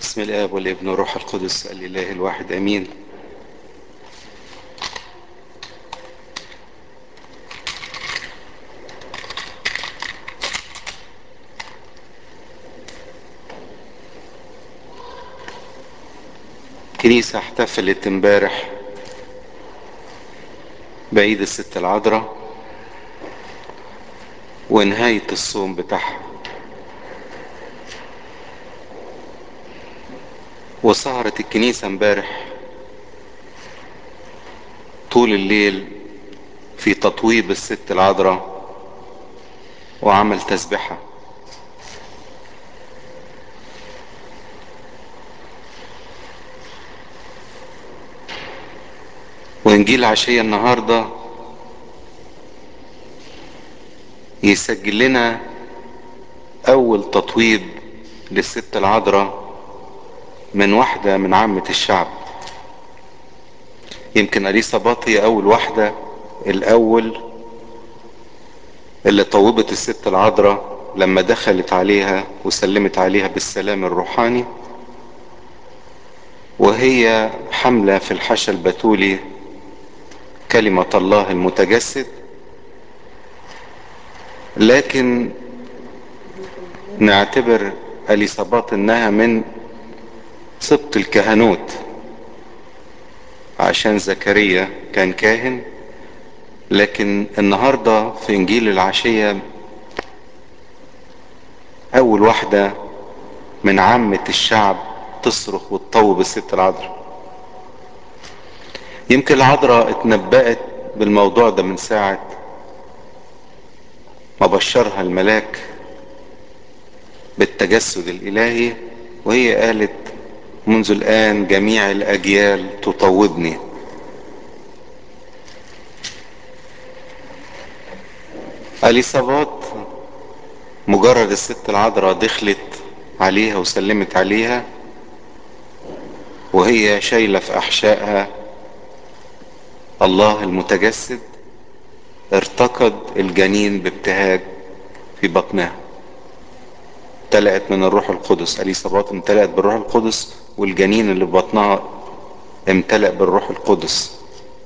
بسم الآب والابن والروح القدس الإله الواحد أمين كنيسة احتفلت امبارح بعيد الست العذراء ونهاية الصوم بتاعها وسهرت الكنيسة امبارح طول الليل في تطويب الست العذراء وعمل تسبحة وإنجيل عشية النهاردة يسجل لنا أول تطويب للست العذراء من واحدة من عامة الشعب يمكن أليصابات هي أول واحدة الأول اللي طوبت الست العذراء لما دخلت عليها وسلمت عليها بالسلام الروحاني وهي حملة في الحشا البتولي كلمة الله المتجسد لكن نعتبر أليصابات انها من سبط الكهنوت عشان زكريا كان كاهن لكن النهاردة في انجيل العشية اول واحدة من عامة الشعب تصرخ وتطوب الست العذراء يمكن العذراء اتنبأت بالموضوع ده من ساعة ما بشرها الملاك بالتجسد الالهي وهي قالت منذ الآن جميع الأجيال تطوبني أليصابات مجرد الست العذراء دخلت عليها وسلمت عليها وهي شايلة في أحشائها الله المتجسد ارتقد الجنين بابتهاج في بطنها امتلأت من الروح القدس أليصابات امتلأت بالروح القدس والجنين اللي في بطنها امتلأ بالروح القدس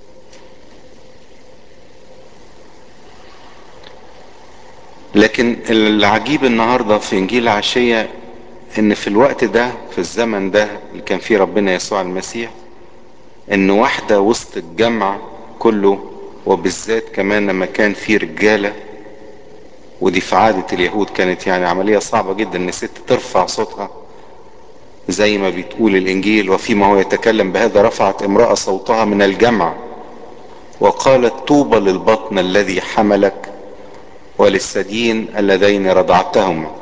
لكن العجيب النهارده في انجيل عشية ان في الوقت ده في الزمن ده اللي كان فيه ربنا يسوع المسيح ان واحدة وسط الجمع كله وبالذات كمان لما كان في رجالة ودي في عادة اليهود كانت يعني عملية صعبة جدا ان ست ترفع صوتها زي ما بتقول الانجيل وفيما هو يتكلم بهذا رفعت امرأة صوتها من الجمع وقالت طوبى للبطن الذي حملك وللثديين اللذين رضعتهما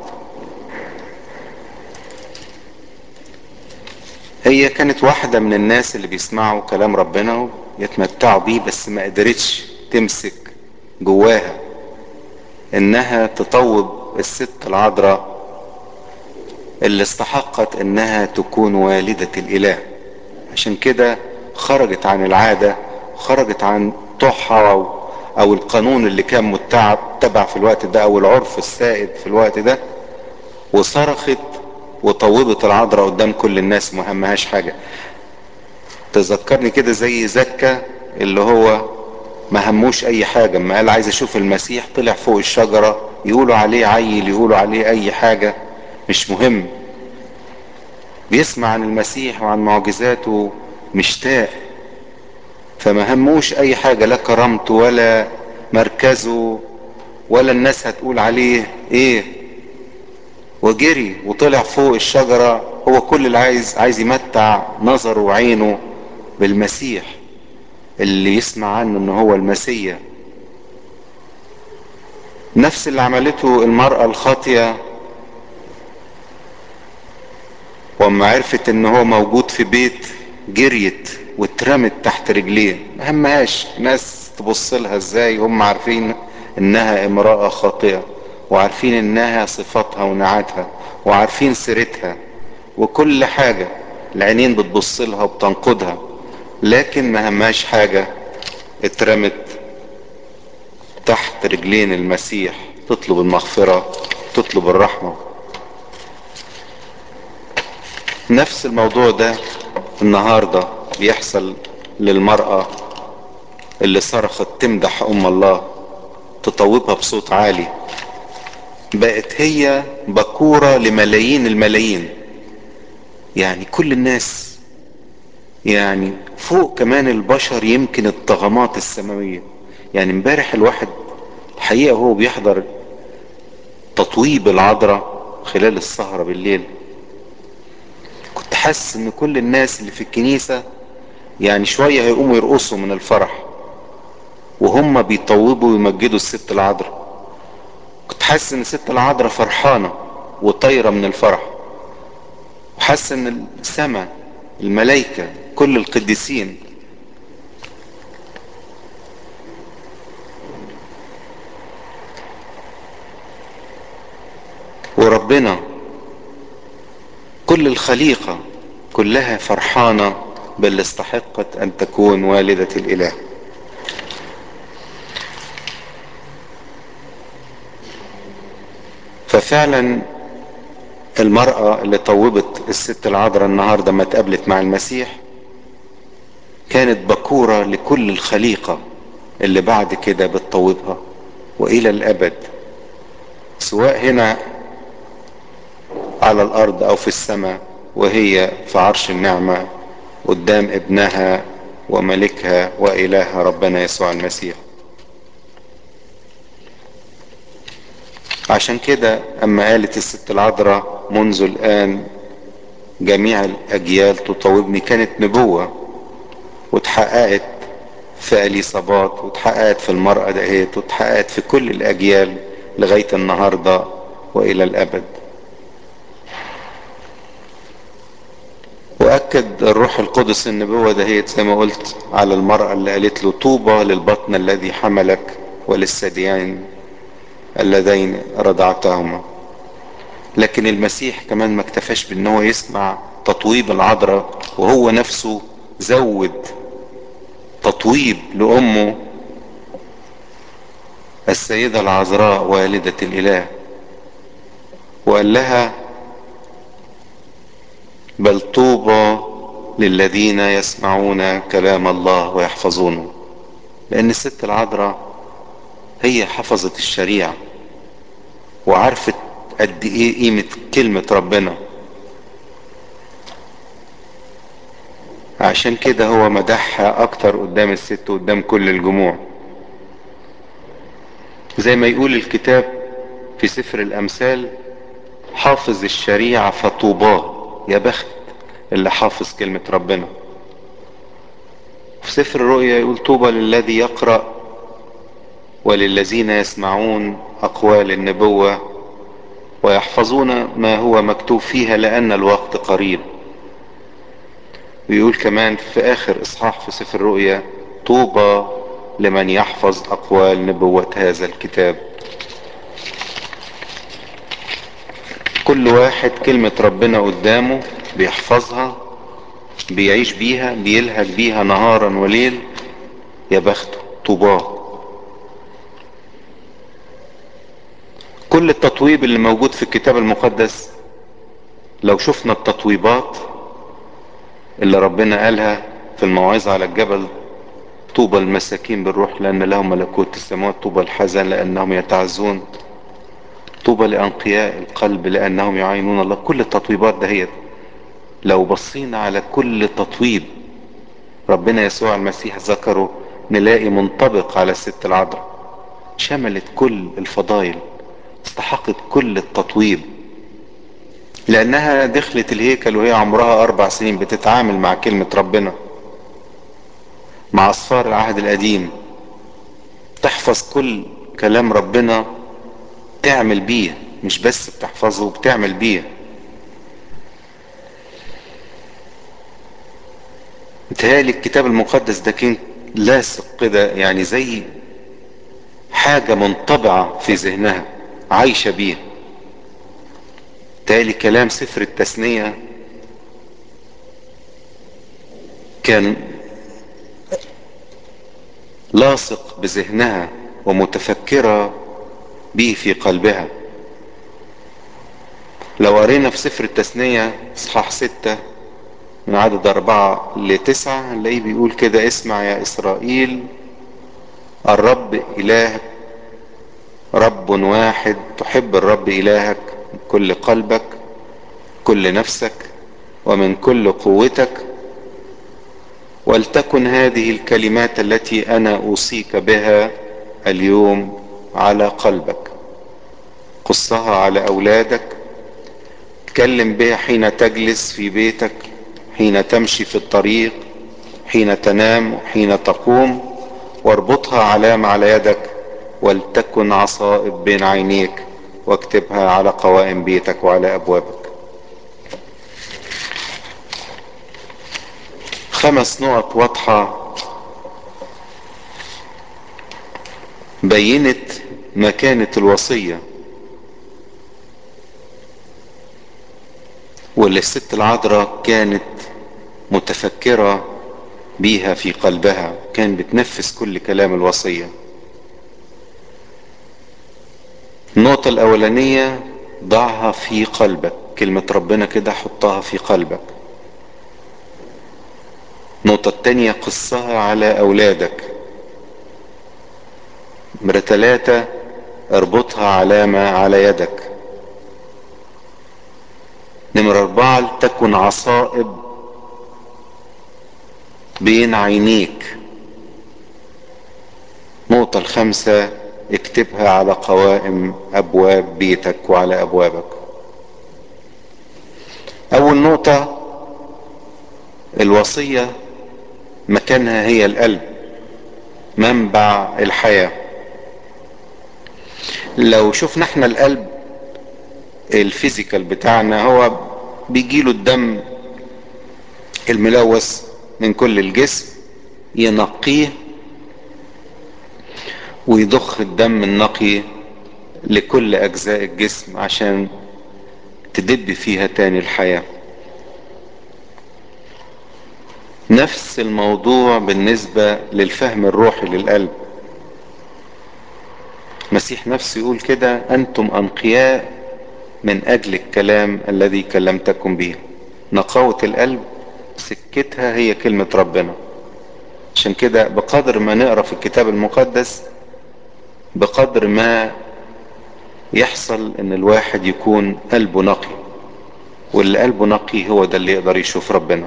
هي كانت واحدة من الناس اللي بيسمعوا كلام ربنا ويتمتعوا بيه بس ما قدرتش تمسك جواها انها تطوب الست العذراء اللي استحقت انها تكون والدة الاله عشان كده خرجت عن العادة خرجت عن طحها او, أو القانون اللي كان متبع في الوقت ده او العرف السائد في الوقت ده وصرخت وطوبت العذراء قدام كل الناس ما همهاش حاجة تذكرني كده زي زكا اللي هو ما هموش اي حاجة ما قال عايز اشوف المسيح طلع فوق الشجرة يقولوا عليه عيل يقولوا عليه اي حاجة مش مهم بيسمع عن المسيح وعن معجزاته مشتاق فما هموش اي حاجة لا كرامته ولا مركزه ولا الناس هتقول عليه ايه وجري وطلع فوق الشجرة هو كل اللي عايز عايز يمتع نظره وعينه بالمسيح اللي يسمع عنه ان هو المسيح نفس اللي عملته المرأة الخاطية وما عرفت ان هو موجود في بيت جريت واترمت تحت رجليه ما همهاش ناس تبص لها ازاي هم عارفين انها امرأة خاطئة وعارفين انها صفاتها ونعاتها وعارفين سيرتها وكل حاجة العينين بتبص لها وبتنقدها لكن ما همهاش حاجة اترمت تحت رجلين المسيح تطلب المغفرة تطلب الرحمة نفس الموضوع ده النهاردة بيحصل للمرأة اللي صرخت تمدح ام الله تطوبها بصوت عالي بقت هي بكورة لملايين الملايين يعني كل الناس يعني فوق كمان البشر يمكن الطغمات السماوية يعني امبارح الواحد الحقيقة هو بيحضر تطويب العذراء خلال السهرة بالليل كنت حاسس ان كل الناس اللي في الكنيسة يعني شوية هيقوموا يرقصوا من الفرح وهم بيطوبوا ويمجدوا الست العذراء كنت حاسس ان الست العذراء فرحانة وطايرة من الفرح وحاسس ان السماء الملائكة كل القديسين وربنا كل الخليقة كلها فرحانة بل استحقت ان تكون والدة الاله ففعلا المرأة اللي طوبت الست العذراء النهاردة ما اتقابلت مع المسيح كانت بكورة لكل الخليقة اللي بعد كده بتطوبها والى الابد سواء هنا على الارض او في السماء وهي في عرش النعمة قدام ابنها وملكها والهها ربنا يسوع المسيح عشان كده اما قالت الست العذراء منذ الان جميع الاجيال تطوبني كانت نبوة واتحققت في اليصابات واتحققت في المرأة دهيت واتحققت في كل الاجيال لغاية النهاردة والى الابد واكد الروح القدس النبوة دهيت زي ما قلت على المرأة اللي قالت له طوبى للبطن الذي حملك وللثديين اللذين رضعتهما لكن المسيح كمان ما اكتفاش بان هو يسمع تطويب العذراء وهو نفسه زود تطويب لامه السيدة العذراء والدة الاله وقال لها بل طوبى للذين يسمعون كلام الله ويحفظونه لان الست العذراء هي حفظت الشريعة وعرفت قد ايه قيمة كلمة ربنا عشان كده هو مدحها اكتر قدام الست قدام كل الجموع زي ما يقول الكتاب في سفر الامثال حافظ الشريعة فطوباه يا بخت اللي حافظ كلمة ربنا في سفر الرؤيا يقول طوبى للذي يقرأ وللذين يسمعون اقوال النبوة ويحفظون ما هو مكتوب فيها لان الوقت قريب ويقول كمان في اخر اصحاح في سفر الرؤيا طوبى لمن يحفظ اقوال نبوة هذا الكتاب كل واحد كلمة ربنا قدامه بيحفظها بيعيش بيها بيلهج بيها نهارا وليل يا بخته طوباه كل التطويب اللي موجود في الكتاب المقدس لو شفنا التطويبات اللي ربنا قالها في الموعظة على الجبل طوبى المساكين بالروح لأن لهم ملكوت السماوات طوبى الحزن لأنهم يتعزون طوبى لأنقياء القلب لأنهم يعينون الله كل التطويبات دهيت لو بصينا على كل تطويب ربنا يسوع المسيح ذكره نلاقي منطبق على الست العذراء شملت كل الفضائل استحقت كل التطويب لانها دخلت الهيكل وهي عمرها اربع سنين بتتعامل مع كلمة ربنا مع اصفار العهد القديم تحفظ كل كلام ربنا تعمل بيه مش بس بتحفظه بتعمل بيه متهيألي الكتاب المقدس ده كان لاصق كده يعني زي حاجة منطبعة في ذهنها عايشة بيه تالي كلام سفر التثنية كان لاصق بذهنها ومتفكرة به في قلبها لو قرينا في سفر التثنية اصحاح ستة من عدد أربعة لتسعة هنلاقيه بيقول كده اسمع يا إسرائيل الرب إلهك رب واحد تحب الرب إلهك من كل قلبك كل نفسك ومن كل قوتك ولتكن هذه الكلمات التي أنا أوصيك بها اليوم على قلبك قصها على أولادك تكلم بها حين تجلس في بيتك حين تمشي في الطريق حين تنام وحين تقوم واربطها علامة على يدك ولتكن عصائب بين عينيك واكتبها على قوائم بيتك وعلى ابوابك خمس نقط واضحة بينت مكانة الوصية واللي الست العذراء كانت متفكرة بيها في قلبها كان بتنفذ كل كلام الوصية النقطة الأولانية ضعها في قلبك كلمة ربنا كده حطها في قلبك النقطة التانية قصها على أولادك نمرة تلاتة اربطها علامة على يدك نمرة أربعة تكن عصائب بين عينيك النقطة الخامسة اكتبها على قوائم أبواب بيتك وعلى أبوابك أول نقطة الوصية مكانها هي القلب منبع الحياة لو شفنا احنا القلب الفيزيكال بتاعنا هو بيجيله الدم الملوث من كل الجسم ينقيه ويضخ الدم النقي لكل اجزاء الجسم عشان تدب فيها تاني الحياة نفس الموضوع بالنسبة للفهم الروحي للقلب مسيح نفسه يقول كده انتم انقياء من اجل الكلام الذي كلمتكم به نقاوة القلب سكتها هي كلمة ربنا عشان كده بقدر ما نقرا في الكتاب المقدس بقدر ما يحصل ان الواحد يكون قلبه نقي واللي قلبه نقي هو ده اللي يقدر يشوف ربنا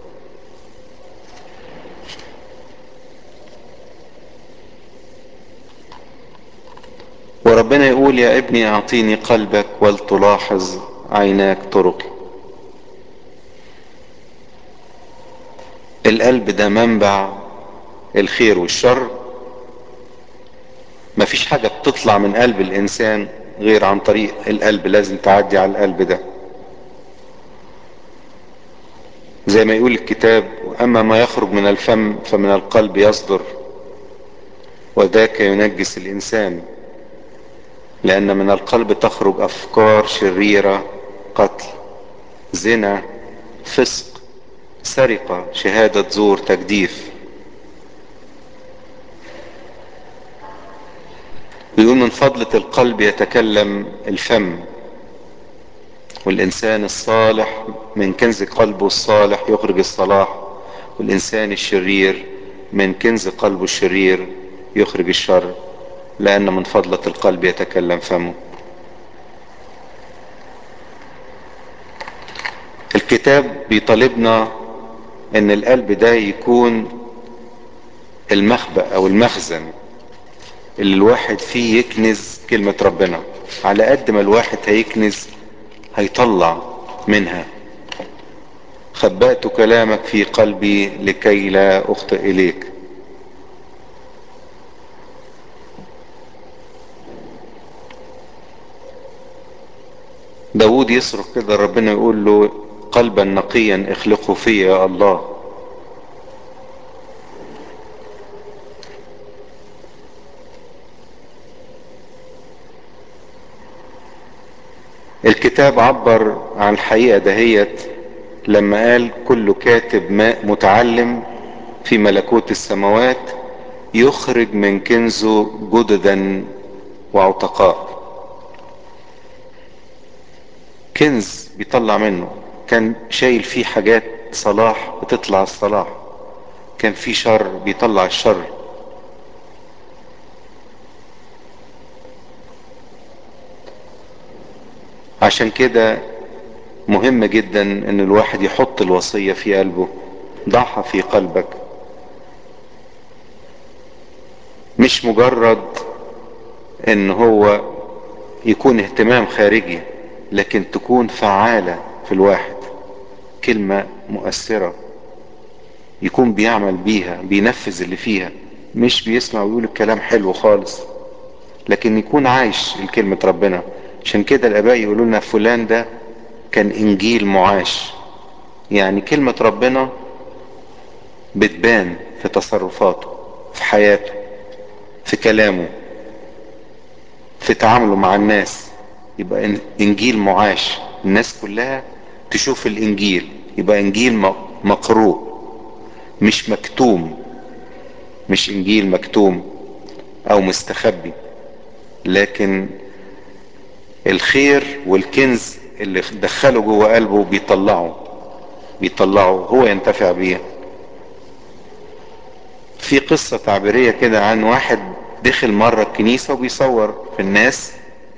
وربنا يقول يا ابني اعطيني قلبك ولتلاحظ عيناك طرقي القلب ده منبع الخير والشر مفيش حاجة بتطلع من قلب الانسان غير عن طريق القلب لازم تعدي على القلب ده زي ما يقول الكتاب اما ما يخرج من الفم فمن القلب يصدر وذاك ينجس الانسان لان من القلب تخرج افكار شريرة قتل زنا فسق سرقة شهادة زور تجديف بيقول من فضلة القلب يتكلم الفم والإنسان الصالح من كنز قلبه الصالح يخرج الصلاح والإنسان الشرير من كنز قلبه الشرير يخرج الشر لأن من فضلة القلب يتكلم فمه الكتاب بيطالبنا ان القلب ده يكون المخبأ او المخزن اللي الواحد فيه يكنز كلمة ربنا على قد ما الواحد هيكنز هيطلع منها خبأت كلامك في قلبي لكي لا اخطئ اليك داود يصرخ كده ربنا يقول له قلبا نقيا اخلقه في يا الله الكتاب عبر عن الحقيقة دهيت لما قال كل كاتب ماء متعلم في ملكوت السماوات يخرج من كنزه جددا وعتقاء كنز بيطلع منه كان شايل فيه حاجات صلاح بتطلع الصلاح كان فيه شر بيطلع الشر عشان كده مهم جدا ان الواحد يحط الوصية في قلبه ضعها في قلبك مش مجرد ان هو يكون اهتمام خارجي لكن تكون فعالة في الواحد كلمة مؤثرة يكون بيعمل بيها بينفذ اللي فيها مش بيسمع ويقول الكلام حلو خالص لكن يكون عايش الكلمة ربنا عشان كده الاباء يقولوا لنا فلان ده كان انجيل معاش يعني كلمة ربنا بتبان في تصرفاته في حياته في كلامه في تعامله مع الناس يبقى انجيل معاش الناس كلها تشوف الانجيل يبقى انجيل مقروء مش مكتوم مش انجيل مكتوم او مستخبي لكن الخير والكنز اللي دخله جوه قلبه بيطلعه بيطلعه هو ينتفع بيه في قصة تعبيرية كده عن واحد دخل مرة الكنيسة وبيصور في الناس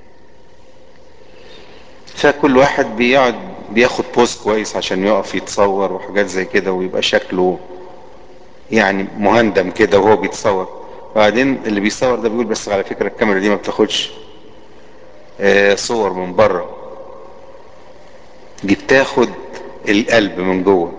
فكل واحد بيقعد بياخد بوز كويس عشان يقف يتصور وحاجات زي كده ويبقى شكله يعني مهندم كده وهو بيتصور بعدين اللي بيصور ده بيقول بس على فكرة الكاميرا دي ما بتاخدش آه صور من بره دي بتاخد القلب من جوه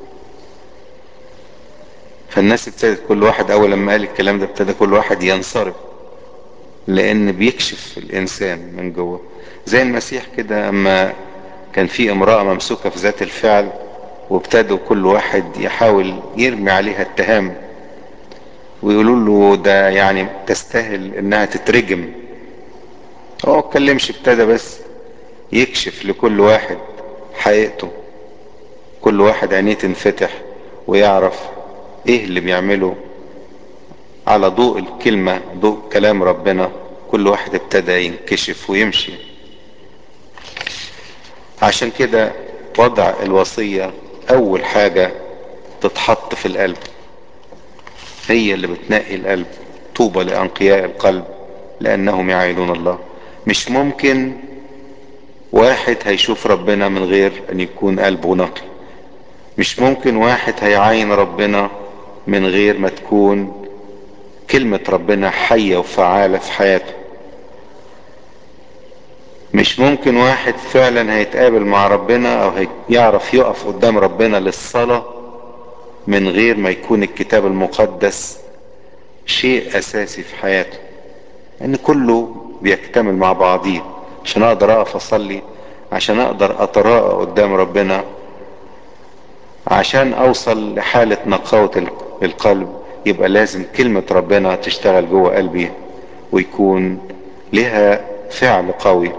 فالناس ابتدت كل واحد اول لما قال الكلام ده ابتدى كل واحد ينصرف لان بيكشف الانسان من جوه زي المسيح كده اما كان في امرأة ممسوكة في ذات الفعل وابتدوا كل واحد يحاول يرمي عليها اتهام ويقولوا له ده يعني تستاهل انها تترجم هو اتكلمش ابتدى بس يكشف لكل واحد حقيقته كل واحد عينيه تنفتح ويعرف ايه اللي بيعمله على ضوء الكلمة ضوء كلام ربنا كل واحد ابتدى ينكشف ويمشي عشان كده وضع الوصية اول حاجة تتحط في القلب هي اللي بتنقي القلب طوبى لانقياء القلب لانهم يعينون الله مش ممكن واحد هيشوف ربنا من غير ان يكون قلبه نقي مش ممكن واحد هيعاين ربنا من غير ما تكون كلمة ربنا حية وفعالة في حياته مش ممكن واحد فعلا هيتقابل مع ربنا او يعرف يقف قدام ربنا للصلاة من غير ما يكون الكتاب المقدس شيء اساسي في حياته ان كله بيكتمل مع بعضيه عشان اقدر اقف اصلي عشان اقدر اتراءى قدام ربنا عشان اوصل لحالة نقاوة القلب يبقى لازم كلمة ربنا تشتغل جوه قلبي ويكون لها فعل قوي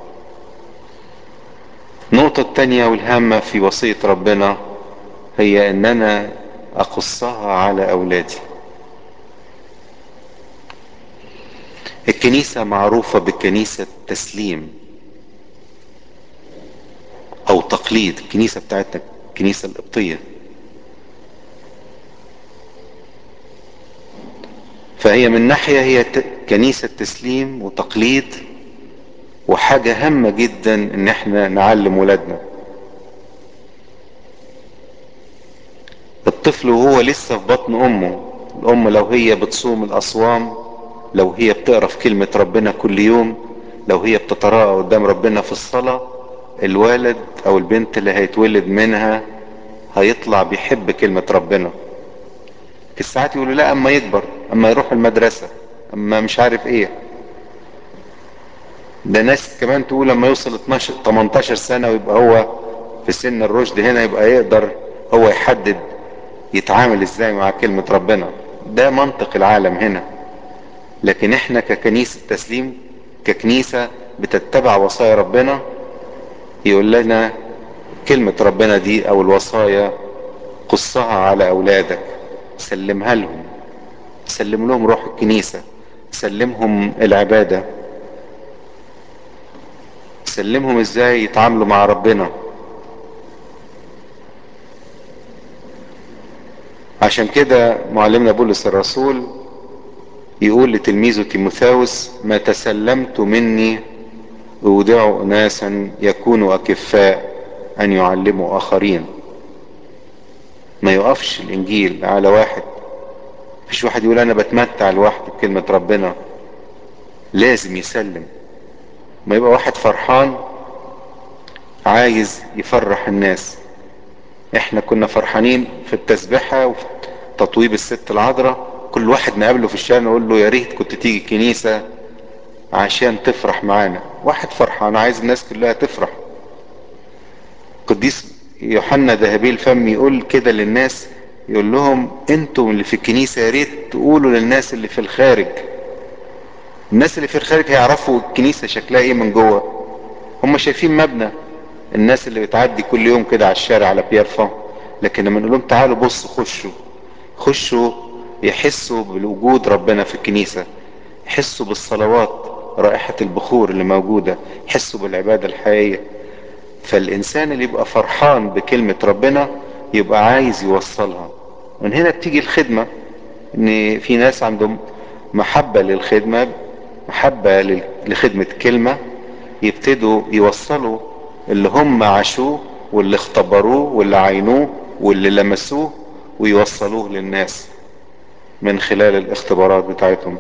النقطة التانية والهامة في وصية ربنا هي ان انا اقصها على اولادي الكنيسة معروفة بكنيسة تسليم او تقليد الكنيسة بتاعتنا الكنيسة القبطية فهي من ناحية هي كنيسة تسليم وتقليد وحاجة هامة جدا ان احنا نعلم ولادنا الطفل وهو لسه في بطن امه الام لو هي بتصوم الاصوام لو هي بتقرا في كلمة ربنا كل يوم لو هي بتتراءى قدام ربنا في الصلاة الولد او البنت اللي هيتولد منها هيطلع بيحب كلمة ربنا الساعات يقولوا لا اما يكبر اما يروح المدرسة اما مش عارف ايه ده ناس كمان تقول لما يوصل 12 18 سنة ويبقى هو في سن الرشد هنا يبقى يقدر هو يحدد يتعامل ازاي مع كلمة ربنا ده منطق العالم هنا لكن احنا ككنيسة تسليم ككنيسة بتتبع وصايا ربنا يقول لنا كلمة ربنا دي او الوصايا قصها على اولادك سلمها لهم سلم لهم روح الكنيسة سلمهم العبادة يسلمهم ازاي يتعاملوا مع ربنا عشان كده معلمنا بولس الرسول يقول لتلميذه تيموثاوس ما تسلمت مني اودع اناسا يكونوا اكفاء ان يعلموا اخرين ما يقفش الانجيل على واحد مفيش واحد يقول انا بتمتع لوحدي بكلمة ربنا لازم يسلم ما يبقى واحد فرحان عايز يفرح الناس احنا كنا فرحانين في التسبحة وفي تطويب الست العذراء كل واحد نقابله في الشارع نقول له يا ريت كنت تيجي الكنيسة عشان تفرح معانا واحد فرحان عايز الناس كلها تفرح قديس يوحنا ذهبي الفم يقول كده للناس يقول لهم انتم اللي في الكنيسة يا ريت تقولوا للناس اللي في الخارج الناس اللي في الخارج هيعرفوا الكنيسة شكلها ايه من جوه هم شايفين مبنى الناس اللي بتعدي كل يوم كده على الشارع على بيرفا لكن لما نقول لهم تعالوا بصوا خشوا خشوا يحسوا بوجود ربنا في الكنيسة يحسوا بالصلوات رائحة البخور اللي موجودة يحسوا بالعبادة الحقيقية فالإنسان اللي يبقى فرحان بكلمة ربنا يبقى عايز يوصلها من هنا بتيجي الخدمة ان في ناس عندهم محبة للخدمة محبة لخدمة كلمة يبتدوا يوصلوا اللي هم عاشوه واللي اختبروه واللي عينوه واللي لمسوه ويوصلوه للناس من خلال الاختبارات بتاعتهم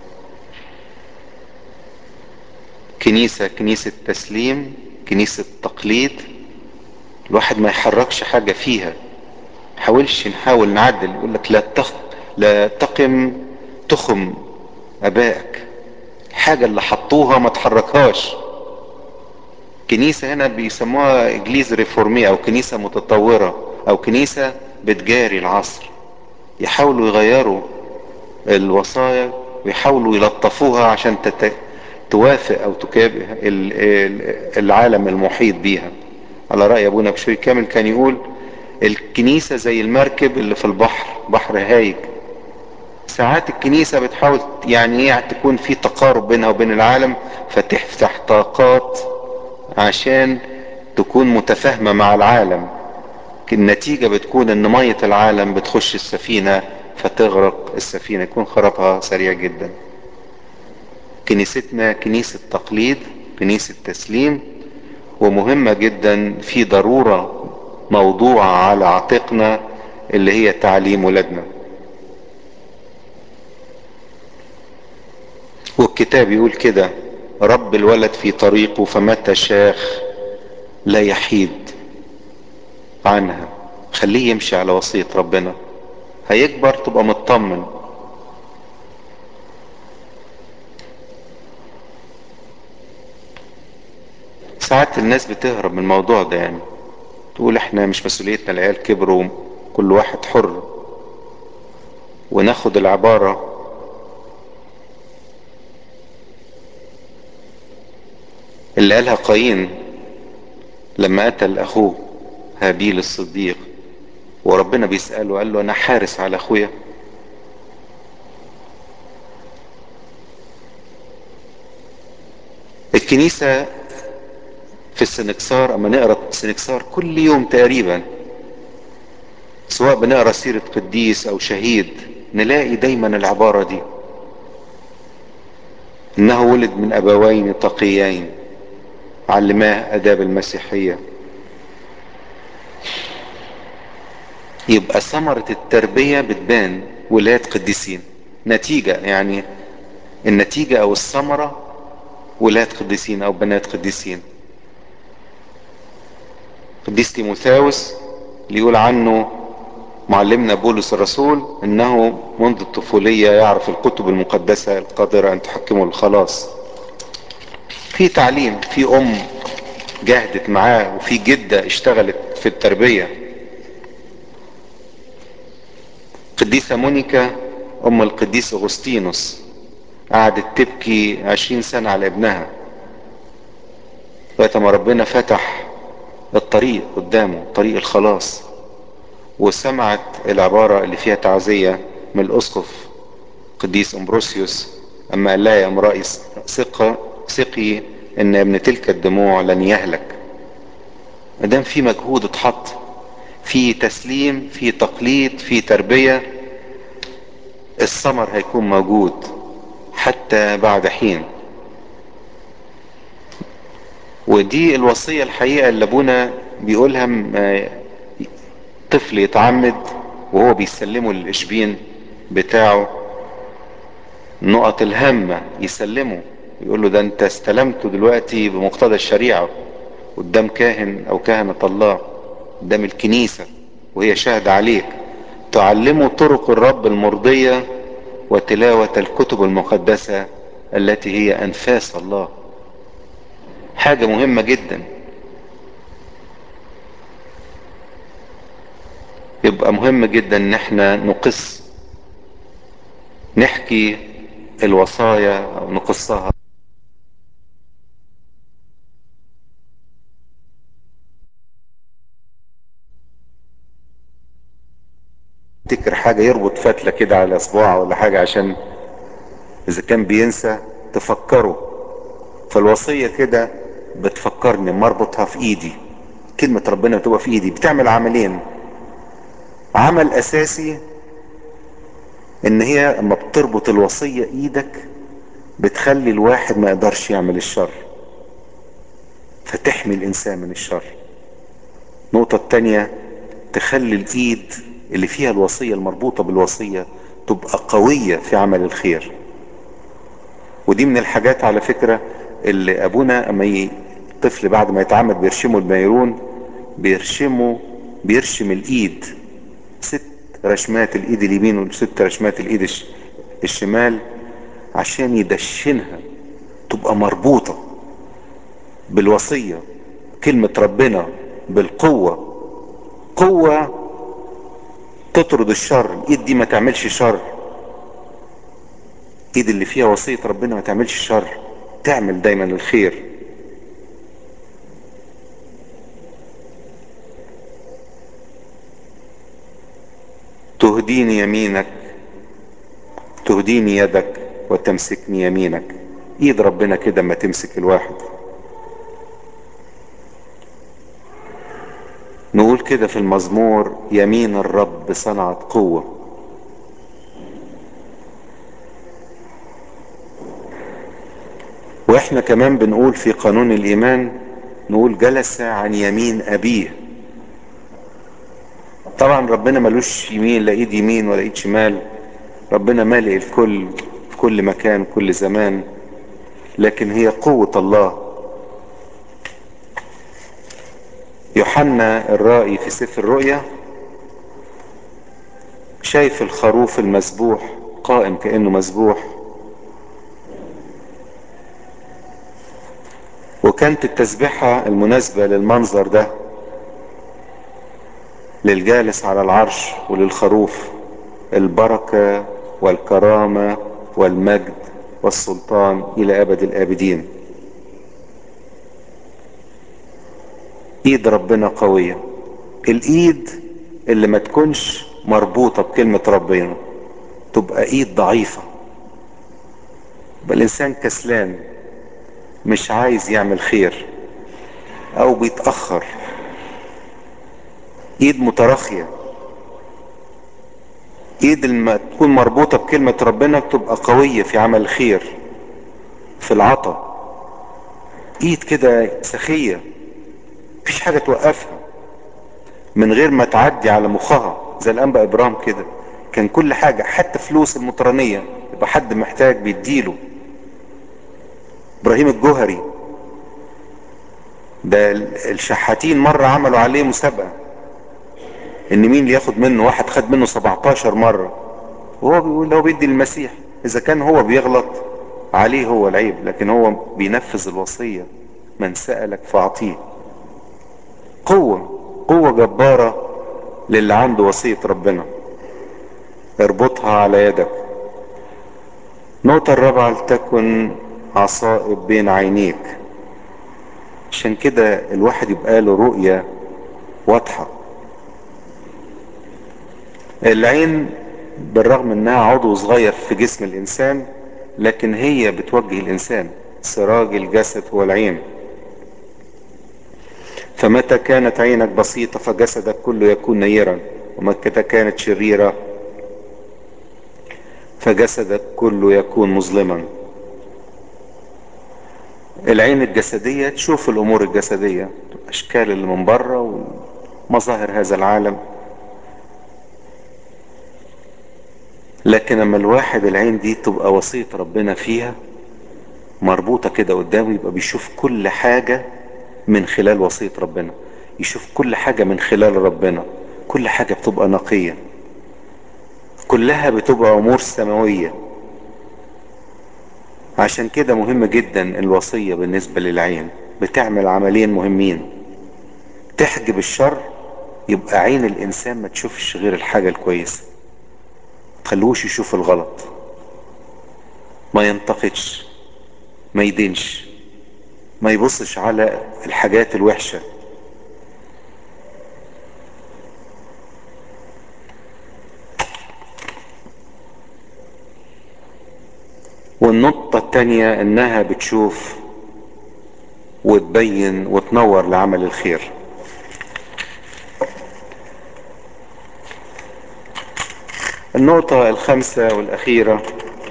كنيسة كنيسة تسليم كنيسة تقليد الواحد ما يحركش حاجة فيها حاولش نحاول نعدل يقول لك لا تخ... لا تقم تخم ابائك الحاجة اللي حطوها ما تحركهاش كنيسة هنا بيسموها اجليز ريفورمية او كنيسة متطورة او كنيسة بتجاري العصر يحاولوا يغيروا الوصايا ويحاولوا يلطفوها عشان تت... توافق او تكابه العالم المحيط بيها على رأي ابونا بشوي كامل كان يقول الكنيسة زي المركب اللي في البحر بحر هايج ساعات الكنيسة بتحاول يعني ايه تكون في تقارب بينها وبين العالم فتفتح طاقات عشان تكون متفاهمة مع العالم النتيجة بتكون ان مية العالم بتخش السفينة فتغرق السفينة يكون خرابها سريع جدا كنيستنا كنيسة تقليد كنيسة تسليم ومهمة جدا في ضرورة موضوعة على عاتقنا اللي هي تعليم ولادنا والكتاب يقول كده رب الولد في طريقه فمتى شاخ لا يحيد عنها خليه يمشي على وصية ربنا هيكبر تبقى مطمن ساعات الناس بتهرب من الموضوع ده يعني تقول احنا مش مسؤوليتنا العيال كبروا كل واحد حر وناخد العبارة اللي قالها قايين لما قتل اخوه هابيل الصديق وربنا بيسأله قال له انا حارس على اخويا الكنيسة في السنكسار اما نقرا السنكسار كل يوم تقريبا سواء بنقرا سيرة قديس او شهيد نلاقي دايما العبارة دي انه ولد من ابوين تقيين علماه اداب المسيحية يبقى ثمرة التربية بتبان ولاد قديسين نتيجة يعني النتيجة او الثمرة ولاد قديسين او بنات قديسين قديس تيموثاوس اللي يقول عنه معلمنا بولس الرسول انه منذ الطفولية يعرف الكتب المقدسة القادرة ان تحكمه الخلاص في تعليم في ام جهدت معاه وفي جدة اشتغلت في التربية قديسة مونيكا ام القديس اغسطينوس قعدت تبكي عشرين سنة على ابنها لغاية ما ربنا فتح الطريق قدامه طريق الخلاص وسمعت العبارة اللي فيها تعزية من الأسقف قديس أمبروسيوس أما قال لها يا امرأة ثقة ثقي ان ابن تلك الدموع لن يهلك مادام في مجهود اتحط في تسليم في تقليد في تربية الثمر هيكون موجود حتى بعد حين ودي الوصية الحقيقة اللي ابونا بيقولها طفل يتعمد وهو بيسلمه للاشبين بتاعه نقط الهامة يسلمه يقول له ده انت استلمته دلوقتي بمقتضى الشريعة قدام كاهن او كهنة الله قدام الكنيسة وهي شاهدة عليك تعلمه طرق الرب المرضية وتلاوة الكتب المقدسة التي هي انفاس الله حاجة مهمة جدا يبقى مهم جدا ان احنا نقص نحكي الوصايا او نقصها تفتكر حاجة يربط فتلة كده على اصبعه ولا حاجة عشان اذا كان بينسى تفكره فالوصية كده بتفكرني مربطها في ايدي كلمة ربنا بتبقى في ايدي بتعمل عملين عمل اساسي ان هي اما بتربط الوصية ايدك بتخلي الواحد ما يقدرش يعمل الشر فتحمي الانسان من الشر النقطة التانية تخلي الايد اللي فيها الوصية المربوطة بالوصية تبقى قوية في عمل الخير ودي من الحاجات على فكرة اللي ابونا اما ي... الطفل بعد ما يتعمد بيرشمه الميرون بيرشمه بيرشم الايد ست رشمات الايد اليمين وست رشمات الايد الش... الشمال عشان يدشنها تبقى مربوطة بالوصية كلمة ربنا بالقوة قوة تطرد الشر الايد دي ما تعملش شر ايد اللي فيها وصية ربنا ما تعملش شر تعمل دايما الخير تهديني يمينك تهديني يدك وتمسكني يمينك ايد ربنا كده ما تمسك الواحد نقول كده في المزمور يمين الرب صنعت قوة واحنا كمان بنقول في قانون الايمان نقول جلس عن يمين ابيه طبعا ربنا ملوش يمين لا ايد يمين ولا ايد شمال ربنا مالئ الكل في كل مكان كل زمان لكن هي قوة الله يوحنا الرائي في سفر الرؤيا شايف الخروف المذبوح قائم كأنه مذبوح وكانت التسبيحة المناسبة للمنظر ده للجالس على العرش وللخروف البركة والكرامة والمجد والسلطان إلى أبد الآبدين ايد ربنا قوية الايد اللي ما تكونش مربوطة بكلمة ربنا تبقى ايد ضعيفة يبقى الانسان كسلان مش عايز يعمل خير او بيتأخر ايد متراخية ايد لما تكون مربوطة بكلمة ربنا تبقى قوية في عمل الخير في العطا ايد كده سخية مفيش حاجة توقفها من غير ما تعدي على مخها زي الانبا ابرام كده كان كل حاجة حتى فلوس المطرانية يبقى حد محتاج بيديله ابراهيم الجوهري ده الشحاتين مرة عملوا عليه مسابقة ان مين اللي ياخد منه واحد خد منه 17 مرة وهو بيقول هو بيدي المسيح اذا كان هو بيغلط عليه هو العيب لكن هو بينفذ الوصية من سألك فاعطيه قوة قوة جبارة للي عنده وصية ربنا اربطها على يدك النقطة الرابعة لتكن عصائب بين عينيك عشان كده الواحد يبقى له رؤية واضحة العين بالرغم انها عضو صغير في جسم الانسان لكن هي بتوجه الانسان سراج الجسد هو العين فمتى كانت عينك بسيطة فجسدك كله يكون نيرا ومتى كانت شريرة فجسدك كله يكون مظلما العين الجسدية تشوف الامور الجسدية الاشكال اللي من بره ومظاهر هذا العالم لكن لما الواحد العين دي تبقى وصية ربنا فيها مربوطة كده قدامه يبقى بيشوف كل حاجة من خلال وصية ربنا يشوف كل حاجة من خلال ربنا كل حاجة بتبقى نقية كلها بتبقى امور سماوية عشان كده مهم جدا الوصية بالنسبة للعين بتعمل عملين مهمين تحجب الشر يبقى عين الانسان ما تشوفش غير الحاجة الكويسة تخلوش يشوف الغلط ما ينتقدش ما يدينش ما يبصش على الحاجات الوحشة والنقطة التانية انها بتشوف وتبين وتنور لعمل الخير النقطة الخامسة والاخيرة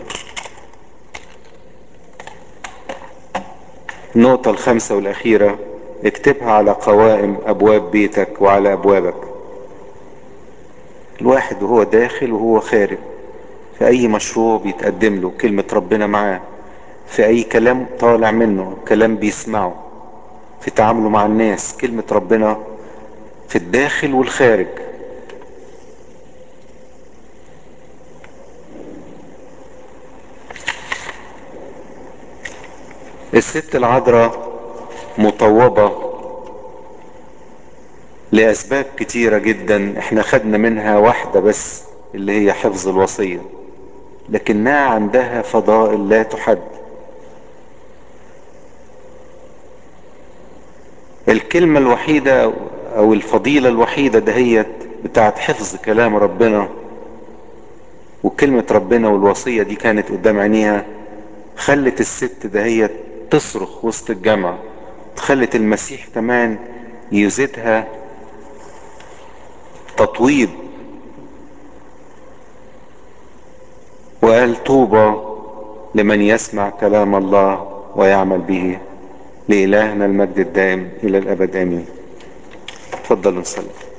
النقطة الخامسة والاخيرة اكتبها على قوائم ابواب بيتك وعلى ابوابك الواحد وهو داخل وهو خارج في اي مشروع بيتقدم له كلمة ربنا معاه في اي كلام طالع منه كلام بيسمعه في تعامله مع الناس كلمة ربنا في الداخل والخارج الست العذراء مطوبة لأسباب كتيرة جدا احنا خدنا منها واحدة بس اللي هي حفظ الوصية لكنها عندها فضائل لا تحد الكلمة الوحيدة او الفضيلة الوحيدة دهيت بتاعت حفظ كلام ربنا وكلمة ربنا والوصية دي كانت قدام عينيها خلت الست دهيت تصرخ وسط الجامعة خلت المسيح كمان يزيدها تطويب وقال طوبى لمن يسمع كلام الله ويعمل به لإلهنا المجد الدائم إلى الأبد آمين تفضلوا نصلي